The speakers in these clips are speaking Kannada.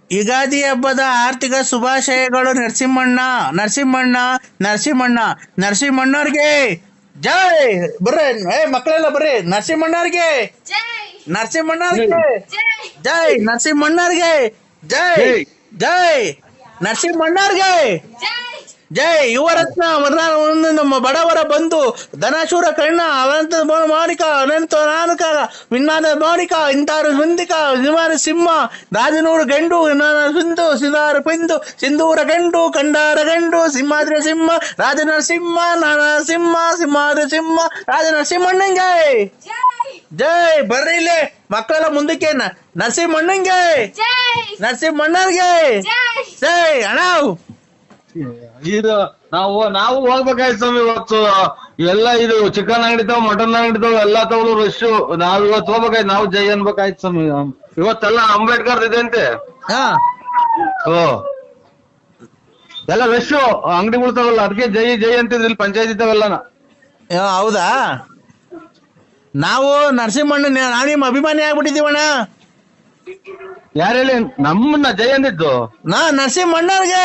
ಯುಗಾದಿ ಹಬ್ಬದ ಆರ್ಥಿಕ ಶುಭಾಶಯಗಳು ನರಸಿಂಹಣ್ಣ ನರಸಿಂಹಣ್ಣ ನರಸಿಂಹಣ್ಣ ನರಸಿಂಹಣ್ಣವ್ರಿಗೆ ಜೈ ಬರ್ರಿ ಏ ಮಕ್ಕಳೆಲ್ಲ ಬರ್ರಿ ನರಸಿಂಹಣ್ಣವ್ರಿಗೆ ನರಸಿಂಹಣ್ಣವ್ರಿಗೆ ಜೈ ನರಸಿಂಹಣ್ಣವ್ರಿಗೆ ಜೈ ಜೈ ನರಸಿಂಹಣ್ಣವ್ರಿಗೆ ಜೈ ಯುವರತ್ನ ಮರನಾಳ ಒಂದು ನಮ್ಮ ಬಡವರ ಬಂಧು ಧನಶೂರ ಕರ್ಣ ಅನಂತ ಮೌನಿಕ ಅನಂತ ನಾನಕ ವಿನ್ನಾದ ಮೌನಿಕ ಇಂತಾರು ಮುಂದಿಕ ನಿವಾರ ಸಿಂಹ ರಾಜನೂರು ಗಂಡು ವಿನ್ನಾದ ಸಿಂಧು ಸಿಂಧಾರ ಪಿಂದು ಸಿಂಧೂರ ಗಂಡು ಕಂಡಾರ ಗಂಡು ಸಿಂಹಾದ್ರಿ ಸಿಂಹ ರಾಜನ ಸಿಂಹ ನಾನ ಸಿಂಹ ಸಿಂಹಾದ್ರಿ ಸಿಂಹ ರಾಜನ ಸಿಂಹಣ್ಣಂಗೆ ಜೈ ಬರ್ರಿ ಇಲ್ಲಿ ಮಕ್ಕಳೆಲ್ಲ ಮುಂದಕ್ಕೆ ನ- ನರಸಿಂಹಣ್ಣಂಗೆ ನರಸಿಂಹಣ್ಣರ್ಗೆ ಜೈ ಅಣ್ಣ ಇದು ನಾವು ನಾವು ಹೋಗ್ಬೇಕಾಯ್ತು ಸ್ವಾಮಿ ಇವತ್ತು ಎಲ್ಲ ಇದು ಚಿಕನ್ ಅಂಗಡಿ ತಾವ್ ಮಟನ್ ಅಂಗಡಿ ತಾವ್ ಎಲ್ಲಾ ತಗೊಳ್ಳೋ ರಶ್ ನಾವ್ ಇವತ್ತು ಹೋಗ್ಬೇಕಾಯ್ತು ನಾವು ಜೈ ಅನ್ಬೇಕಾಯ್ತು ಸ್ವಾಮಿ ಇವತ್ತೆಲ್ಲ ಅಂಬೇಡ್ಕರ್ ಇದೆ ಅಂತೆ ಹಾ ಓ ಎಲ್ಲ ರಶ್ ಅಂಗಡಿಗಳು ತಾವಲ್ಲ ಅದಕ್ಕೆ ಜೈ ಜೈ ಅಂತಿದ್ರು ಇಲ್ಲಿ ಪಂಚಾಯತ್ ಇದ್ದಾವೆಲ್ಲನ ಏ, ಹೌದಾ ನಾವು ನರಸಿಂಹಣ್ಣ ನಾನು ನಿಮ್ಮ ಅಭಿಮಾನಿ ಆಗ್ಬಿಟ್ಟಿದೀವಣ್ಣ ಯಾರು ಹೇಳಿ ನಮ್ಮನ್ನ ಜೈ ಅಂದಿದ್ದು ನಾ ನರಸಿಂಹಣ್ಣವ್ರಿಗೆ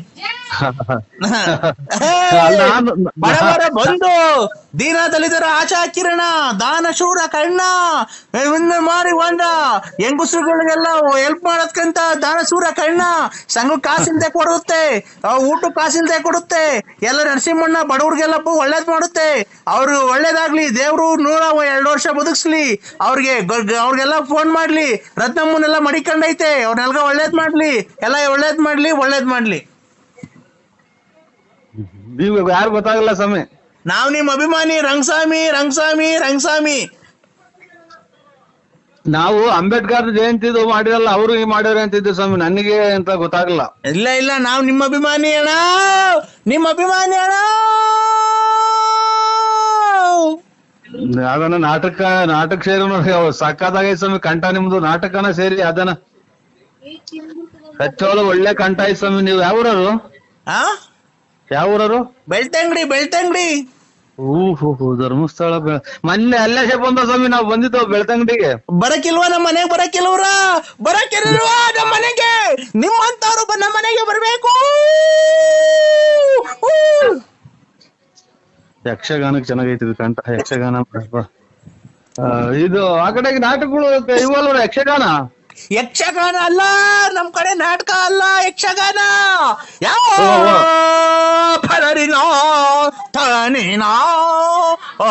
ಅಲ್ಲ, ನಾನು- ಬಡವರ ಬಂಧು ದೀನ ದಲಿತರ ಆಶಾ ಕಿರಣ ದಾನ ಶೂರ ಕಣ್ಣ ಇವ್ನ ಮಾರಿ ಒಂದ ಹೆಂಗಸರುಗಳಿಗೆಲ್ಲ ಹೆಲ್ಪ್ ಮಾಡೋದ್ಕಂತ ದಾನ ಶೂರ ಕಣ್ಣ ಸಂಘ ಕಾಸಿಲ್ದೆ ಕೊಡುತ್ತೆ ಅವ್ ಊಟ ಕಾಸಿಲ್ದೆ ಕೊಡುತ್ತೆ ಎಲ್ಲ ನರಸಿಂಹಣ್ಣ ಬಡವ್ರಿಗೆಲ್ಲ ಬ- ಒಳ್ಳೇದ್ ಮಾಡುತ್ತೆ ಅವ್ರು ಒಳ್ಳೇದಾಗ್ಲಿ ದೇವ್ರು ನೂರ ಎರಡು ವರ್ಷ ಬದುಕ್ಸ್ಲಿ ಅವ್ರಿಗೆ ಗ- ಗ- ಅವ್ರಿಗೆಲ್ಲ ಫೋನ್ ಮಾಡ್ಲಿ ರತ್ನಮ್ಮನೆಲ್ಲ ಮಡಿಕೊಂಡೈತೆ ಅವ್ರನ್ನೆಲ್ಲ ಒಳ್ಳೇದ್ ಮಾಡ್ಲಿ ಎಲ್ಲ ಒಳ್ಳೇದ್ ಮಾಡ್ಲಿ ಒಳ್ಳೇದ್ ಮಾಡ್ಲಿ ನೀವು ಯಾರು ಗೊತ್ತಾಗಲ್ಲ ಸ್ವಾಮಿ ನಾವ್ ನಿಮ್ ಅಭಿಮಾನಿ ರಂಗಸ್ವಾಮಿ ರಂಗಸ್ವಾಮಿ ರಂಗಸ್ವಾಮಿ ನಾವು ಅಂಬೇಡ್ಕರ್ ಜಯಂತಿದು ಮಾಡಿರಲ್ಲ ಅವರು ಈ ಮಾಡ್ಯಾರ ಅಂತಿದ್ದು ಸ್ವಾಮಿ ನನಗೆ ಅಂತ ಗೊತ್ತಾಗಲ್ಲ ಇಲ್ಲ ಇಲ್ಲ ನಾವ್ ನಿಮ್ಮ ಅಭಿಮಾನಿ ಅಣ್ಣ ನಿಮ್ಮ ಅಭಿಮಾನಿ ಅಣ್ಣ ಅದನ್ನ ನಾಟಕ ನಾಟಕ ಸೇರಿ ನೋಡಿ ಸಕ್ಕತ್ತಾಗೈತೆ ಸ್ವಾಮಿ ಕಂಠ ನಿಮ್ದು ನಾಟಕನ ಸೇರಿ ಅದನ್ನ ಹೆಚ್ಚೋಳು ಒಳ್ಳೆ ಕಂಠ ಐತ್ ಸ್ವಾಮಿ ನೀವು ಯಾವೂರರು ಆ ಯಾವೂರರು ಬೆಳ್ತಂಗಡಿ ಬೆಳ್ತಂಗಡಿ ಹೂ ಹೂ ಧರ್ಮಸ್ಥಳ ಬೆ- ಮೊನ್ನೆ ಅಲ್ಲೇ ಬಂದ ಸ್ವಾಮಿ ನಾವು ಬಂದಿದ್ದವು ಬೆಳ್ತಂಗಡಿಗೆ ಬರಕಿಲ್ವಾ ನಮ್ಮ ಮನೆಗೆ ಬರಕಿಲ್ವ್ರ ಬರಕಿಲ್ವಾ ನಮ್ಮ ಮನೆಗೆ ನಿಮ್ಮಂತವ್ರು ಬ- ನಮ್ಮ ಮನೆಗೆ ಬರ್ಬೇಕು ಊ. ಯಕ್ಷಗಾನಕ್ಕೆ ಚೆನ್ನಾಗೈತಿ ಇದು ಕಂಠ ಯಕ್ಷಗಾನ ಆ, ಇದು ಆ ಕಡೆಗೆ ನಾಟಕಗಳು ಇವಲ್ವ ಯಕ್ಷಗಾನ ಯಕ್ಷಗಾನ ಅಲ್ಲ ನಮ್ ಕಡೆ ನಾಟಕ ಅಲ್ಲ ಯಕ್ಷಗಾನ ಯಾವ ಓ, ಓ. ಫಲರಿನೋ ತನಿನೋ ಓ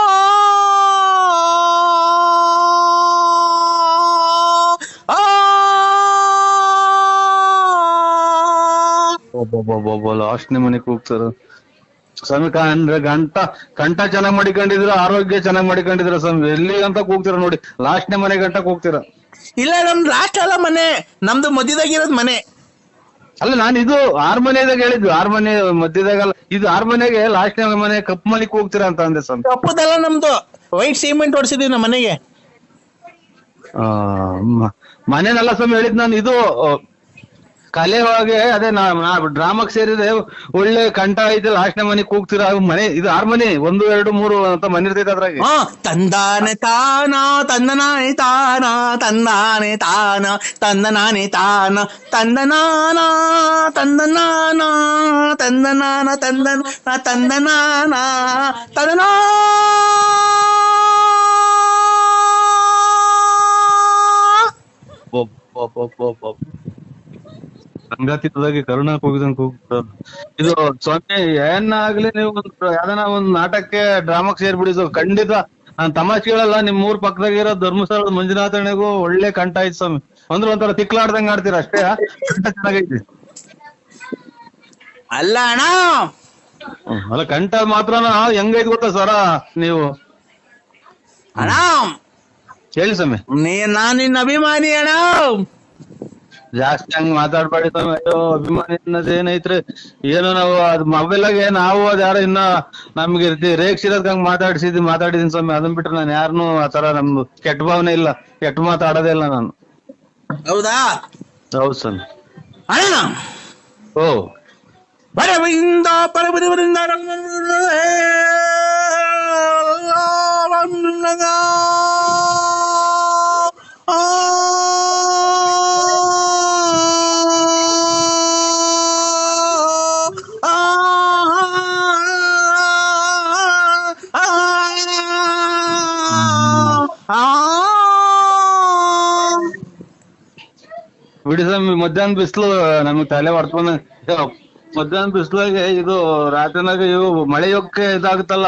ಆ. ಲಾಸ್ಟ್ನೇ ಮನೆಗೆ ಹೋಗ್ತಾರ ಸ್ವಾಮಿ ಕ- ಅಂದ್ರೆ ಗಂಟ ಕಂಠ ಚೆನ್ನಾಗ್ ಮಾಡಿಕೊಂಡಿದ್ರ ಆರೋಗ್ಯ ಚೆನ್ನಾಗ್ ಮಾಡಿಕೊಂಡಿದ್ರ ಸ್ವಾಮಿ ಎಲ್ಲಿ ಅಂತ ಕೂಗ್ತೀರ ನೋಡಿ ಲಾಸ್ಟ್ನೇ ಮನೆ ಗಂಟಕ್ ಹೋಗ್ತೀರ ಇಲ್ಲ ನಮ್ ಲಾಸ್ಟ್ ಅಲ್ಲ ಮನೆ ನಮ್ದು ಮಧ್ಯದಾಗಿರೋದ್ ಮನೆ ಅಲ್ಲ ನಾನು ಇದು ಆರ್ ಮನೆದಾಗ ಹೇಳಿದ್ವಿ ಆರ್ ಮನೆ ಮಧ್ಯದಾಗಲ್ಲ ಇದು ಆರ್ ಮನೆಗೆ ಲಾಸ್ಟ್ನೇ ಮನೆ ಕಪ್ ಮಲಿಕ್ ಹೋಗ್ತೀರಾ ಅಂತ ಅಂದೆ ಸ್ವಾಮಿ ತಪ್ಪದಲ್ಲ ನಮ್ದು ವೈಟ್ ಸಿಮೆಂಟ್ ಹೊಡ್ಸಿದೀವಿ ನಮ್ಮ ಮನೆಗೆ ಆ, ಮ- ಮನೆನೆಲ್ಲ ಸ್ವಾಮಿ ಹೇಳಿದ್ ನಾನು ಇದು ಆ, ಕಲೆ ಒಳಗೆ ಅದೇ ನಾ ಡ್ರಾಮಕ್ ಸೇರಿದೆ ಒಳ್ಳೆ ಕಂಠ ಐತೆ ಲಾಸ್ಟ್ನೇ ಮನೆ ಕೂಗ್ತೀರಾ ಅವು ಮನೆ ಇದು ಆರ್ ಮನೆ ಒಂದು ಎರಡು ಮೂರು ಅಂತ ಮನೆ ಇರ್ತೈತೆ ಅದ್ರಾಗೆ ಹಾ ತಂದಾನೆ ತಾನ ತಂದನಾನೆ ತಾನ ತಂದಾನೆ ತಾನ ತಂದನಾನೆ ತಾನ ತಂದನಾನ ತಂದನಾನ ತಂದನಾನ ತಂದನ ತಂದನಾನ ತಂದನಾ ಸಂಗಾತಿದಾಗಿ ಕರುಣಾ ಕೂಗಿದಂಗ್ ಕೂಗ್ತಾರ ಇದು ಸ್ವಾಮಿ ಏನಾಗ್ಲಿ ನೀವು ಒಂದು ಯಾವ್ದಾನ ಒಂದ್ ನಾಟಕಕ್ಕೆ ಡ್ರಾಮಾಕ್ ಸೇರ್ಬಿಡಿ ಇದು ಖಂಡಿತ ನಾನ್ ತಮಾಷೆಗಳಲ್ಲ ನಿಮ್ ಊರ್ ಪಕ್ಕದಾಗಿರೋ ಧರ್ಮಸ್ಥಳದ ಮಂಜುನಾಥನಿಗೂ ಒಳ್ಳೆ ಕಂಠ ಐತ್ ಸ್ವಾಮಿ ಅಂದ್ರೆ ಒಂಥರ ತಿಕ್ಲಾಡ್ದಂಗ್ ಆಡ್ತೀರ ಅಷ್ಟೇ ಕಂಠ ಚೆನ್ನಾಗೈತಿ ಅಲ್ಲ ಅಣ್ಣ ಹ್ಮ್. ಅಲ್ಲ ಕಂಠ ಮಾತ್ರನ ಹೆಂಗೈತ್ ಗೊತ್ತಾ ಸರ ನೀವು ಅಣ್ಣ ಹೇಳಿ ಸ್ವಾಮಿ ನೀ ನಾನ್ ನಿನ್ನ ಅಭಿಮಾನಿ ಅಣ್ಣ ಜಾಸ್ತಿ ಹಂಗ್ ಮಾತಾಡ್ಬೇಡಿ ಸ್ವಾಮಿ ಅಯ್ಯೋ ಅಭಿಮಾನಿ ಅನ್ನೋದ್ ಏನೈತ್ರಿ ಏನೋ ನಾವು ಅದ್ ಮೊಬೈಲಾಗೆ ನಾವು ಅದ್ ಯಾರೋ ಇನ್ನ ನಮ್ಗೆ ಇರ್ತಿ ರೇಗ್ಸಿರೋದ್ ಹಂಗ್ ಮಾತಾಡ್ಸಿದ್ವಿ ಮಾತಾಡಿದೀನಿ ಸ್ವಾಮಿ ಅದನ್ ಬಿಟ್ರೆ ನಾನು ಯಾರನ್ನು ಆತರ ನಮ್ದು ಕೆಟ್ಟ ಭಾವನೆ ಇಲ್ಲ ಕೆಟ್ಟ ಮಾತಾಡೋದೇ ಇಲ್ಲ ನಾನು ಹೌದಾ ಹೌದ್ ಸ್ವಾಮಿ ಅಣ್ಣ ಓ ಪರವಿಂದ ಪರಬರಿವರಿಂದ ಆ ಬಿಡಿ ಸ್ವಾಮಿ ಮಧ್ಯಾಹ್ನ ಬಿಸಿಲು ನಮಗ್ ತಲೆ ಹೊಡ್ಕೊಂಡ್ ಮಧ್ಯಾಹ್ನ ಬಿಸಿಲಾಗೆ ಇದು ರಾತ್ರಿನಾಗ ಇವು ಮಳೆ ಯೋಗಕ್ಕೆ ಇದಾಗುತ್ತಲ್ಲ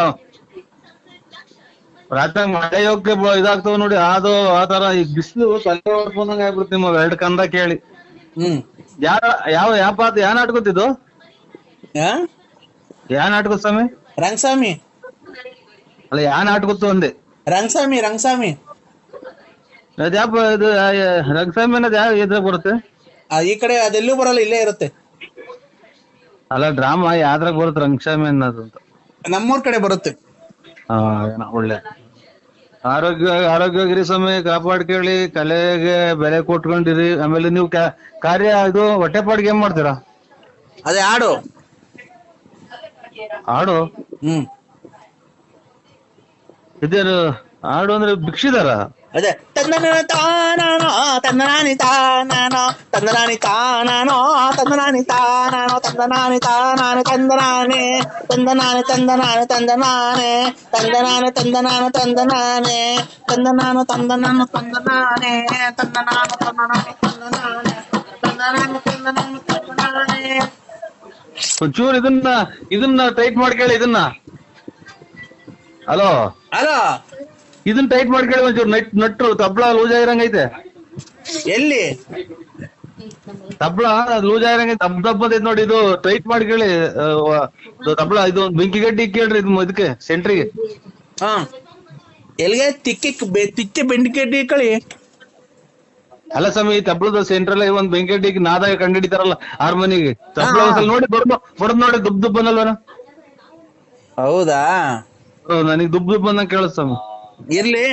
ರಾತ್ರಿ ಮಳೆ ಯೋಗಕ್ಕೆ ಬ- ಇದಾಗ್ತಾವ ನೋಡಿ ಅದು ಆ ತರ ಈಗ ಬಿಸಿಲು ತಲೆ ಹೊಡ್ಕೊಂಡಂಗ ಆಗ್ಬಿಡುತ್ತೆ ನಿಮ್ಮ ಎರಡು ಕಂದ ಕೇಳಿ ಹ್ಮ್ ಯಾರ ಯಾವ ಯಾವ ಪಾತ್ರ ಯಾ ನಾಟಕತ್ತಿದ್ದು ಆ? ಯಾ ನಾಟಕ ಸ್ವಾಮಿ ರಂಗಸ್ವಾಮಿ ಅಲ್ಲ ಯಾ ನಾಟಕತ್ತು ಅಂದೆ ರಂಗಸ್ವಾಮಿ ರಂಗಸ್ವಾಮಿ ಅದ್ ಯಾವ ಇದು ರಂಗಸ್ವಾಮಿ ಅನ್ನೋದು ಯಾವ ಇದ್ರಾಗ ಬರುತ್ತೆ ಆ, ಈ ಕಡೆ ಅದೆಲ್ಲೂ ಬರಲ್ಲ ಇಲ್ಲೇ ಇರುತ್ತೆ ಅಲ್ಲ ಡ್ರಾಮಾ ಯಾವ್ದ್ರಾಗ ಬರುತ್ತೆ ರಂಗಸ್ವಾಮಿ ಅನ್ನೋದು ಅಂತ ನಮ್ಮೂರ್ ಕಡೆ ಬರುತ್ತೆ ಹಾ ಏನೋ ಒಳ್ಳೆ ಆರೋಗ್ಯ ಆರೋಗ್ಯಗಿರಿ ಸ್ವಾಮಿ ಕಾಪಾಡ್ಕೊಳ್ಳಿ ಕಲೆಗೆ ಬೆಲೆ ಕೊಟ್ಕೊಂಡಿರಿ ಆಮೇಲೆ ನೀವು ಕ್ಯಾ- ಕಾರ್ಯ ಇದು ಹೊಟ್ಟೆಪಾಡಿಗೆ ಏನ್ ಮಾಡ್ತೀರಾ ಅದೇ ಹಾಡು ಹಾಡು ಹ್ಮ್ ಇದೇನು ಹಾಡು ಅಂದ್ರೆ ಭಿಕ್ಷಿದಾರ ಅದೇ ತಂದನ ತಾನಾನೋ ತಂದನಾನಿ ತಾನಾನೋ ತಂದನಾನಿ ತಾನಾನೋ ತಂದನಾನಿ ತಾನಾನೋ ತಂದನಾನಿ ತಾನಾನೆ ತಂದನಾನೆ ತಂದನಾನೆ ತಂದನಾನೆ ತಂದನಾನೆ ತಂದನಾನೆ ತಂದನಾನು ತಂದನಾನೆ ತಂದನಾನು ತಂದನಾನು ತಂದನಾನೆ ತಂದನಾನು ತಂದನಾನು ತಂದನಾನೆ ತಂದನಾನು ತಂದನಾನು ತಂದನಾನೆ ಒಂಚೂರು ಇದನ್ನ ಇದನ್ನ ಟೈಟ್ ಮಾಡ್ಕೊಳ್ಳಿ ಇದನ್ನ ಹಲೋ ಅಲೋ ಇದನ್ನ ಟೈಟ್ ಮಾಡ್ಕೊಳ್ಳಿ ಒಂಚೂರು ನಟ್ ನಟ್ರು ತಬ್ಲ ಲೂಸ್ ಆಗಿರಂಗೈತೆ ಎಲ್ಲಿ ತಬ್ಲ ಲೂಸ್ ಆಗಿರಂಗೈತೆ ದಬ್ ದಬ್ ಅಂತೈತೆ ನೋಡಿ ಇದು ಟೈಟ್ ಮಾಡ್ಕೊಳ್ಳಿ ಆ, ವ- ಇದು ತಬ್ಲ ಇದು ಒಂದ್ ಬೆಂಕಿ ಗಡ್ಡಿ ಕೇಳ್ರಿ ಇದು ಇದಕ್ಕೆ ಸೆಂಟ್ರಿಗೆ ಹಾ ಎಲ್ಲಿಗೆ ತಿಕ್ಕಿ ಬೆ- ತಿಕ್ಕಿ ಬೆಂಡಿಕೆಡ್ಡಿ ಕಳಿ ಅಲ್ಲ ಸ್ವಾಮಿ ತಬ್ಲದ ಸೆಂಟ್ರಲ್ ಒಂದ್ ಬೆಂಕಿ ಗಡ್ಡಿಗೆ ನಾದಾಗ ಕಂಡಿಡಿತಾರಲ್ಲ ಹಾರ್ಮೋನಿಗೆ ತಬ್ಲ ಹಾ. ಒಂದ್ಸಲ ನೋಡಿ ಬಡ್ದು ಬಡ್ದು ನೋಡಿ ದುಬ್ ದುಬ್ ಅನ್ನಲ್ವನ ಹೌದಾ ನನಗೆ ದುಬ್ ದುಬ್ ಅನ್ನಂಗ್ ಕೇಳಿಸ್ ಸ್ವಾಮಿ ಇರ್ಲಿ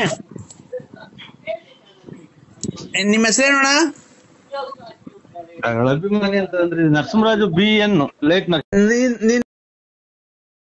ಏ, ನಿಮ್ಮ ಹೆಸರೇನೋಣ ಅಭಿಮಾನಿ ಅಂತ ಅಂದ್ರೆ ನರಸಿಂಹರಾಜು ಬಿ ಎನ್ ಲೇಟ್ ನರ್ ನೀನ್ ನೀನ್